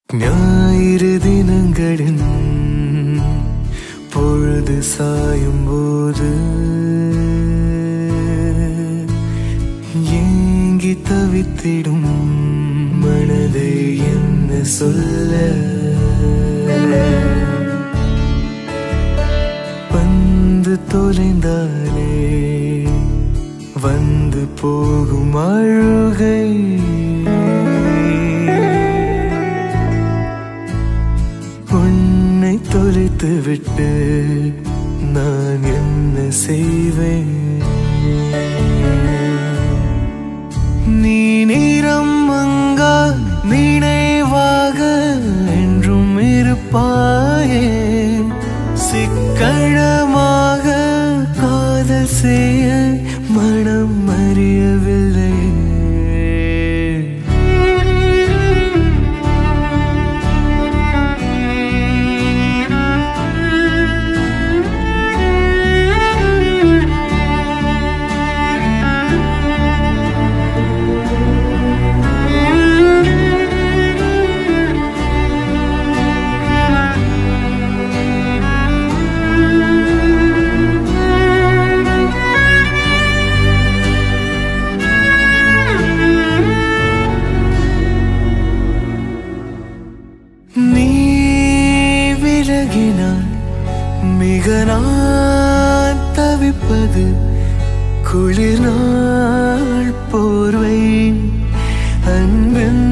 ஞாயிறு தினங்களின் பொழுது சாயும் போது ஏங்கி தவித்திடும் மனதை என்ன சொல்ல வந்து தொலைந்தாலே வந்து போகும் அழுகை உன்னை தொலைத்து விட்டு நான் என்ன செய்வேன் நீ நிறம் மங்கா நினைவாக என்றும் இருப்பாயே சிக்கழமாக காதல் செய்ய மனம் அறியவில்லை நீ விலகினான் மிக நான் தவிப்பது குளிர் நாள் போர்வை அன்பின்